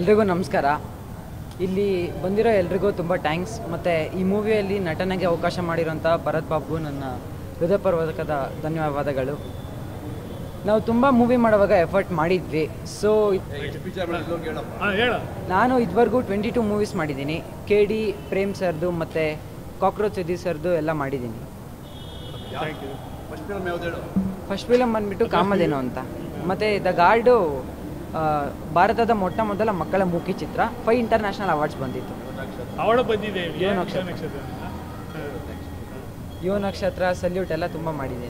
ಎಲ್ರಿಗೂ ನಮಸ್ಕಾರ ಇಲ್ಲಿ ಬಂದಿರೋ ಎಲ್ರಿಗೂ ತುಂಬ ಥ್ಯಾಂಕ್ಸ್ ಮತ್ತು ಈ ಮೂವಿಯಲ್ಲಿ ನಟನೆಗೆ ಅವಕಾಶ ಮಾಡಿರೋಂಥ ಭರತ್ ಬಾಬು ನನ್ನ ಹೃದಯಪೂರ್ವಕದ ಧನ್ಯವಾದಗಳು ನಾವು ತುಂಬ ಮೂವಿ ಮಾಡುವಾಗ ಎಫರ್ಟ್ ಮಾಡಿದ್ವಿ ಸೊ ಹಾಂ ಹೇಳ ನಾನು ಇದುವರೆಗೂ ಟ್ವೆಂಟಿ ಟು ಮೂವೀಸ್ ಮಾಡಿದ್ದೀನಿ ಕೆ ಡಿ ಪ್ರೇಮ್ ಸರ್ದು ಮತ್ತು ಕಾಕ್ರೋಚ್ ಸುದೀಪ್ ಸರ್ದು ಎಲ್ಲ ಮಾಡಿದ್ದೀನಿ ಥ್ಯಾಂಕ್ ಯು ಫಸ್ಟ್ ಫಿಲಮ್ ಬಂದ್ಬಿಟ್ಟು ಕಾಮಧೇನು ಅಂತ ಮತ್ತು ದ ಗಾರ್ಡು ಆ, ಭಾರತದ ಮೊಟ್ಟ ಮೊದಲ ಮಕ್ಕಳ ಮೂಕಿ ಚಿತ್ರ ಫೈವ್ ಇಂಟರ್ನ್ಯಾಷನಲ್ ಅವಾರ್ಡ್ಸ್ ಬಂದಿತ್ತು ಅವಳ ಬಂದಿದೆ ಯುವ ನಕ್ಷತ್ರ. ನಕ್ಷತ್ರ ಯುವ ನಕ್ಷತ್ರ ಸಲ್ಯೂಟ್ ಎಲ್ಲ ತುಂಬ ಮಾಡಿದ್ದೀನಿ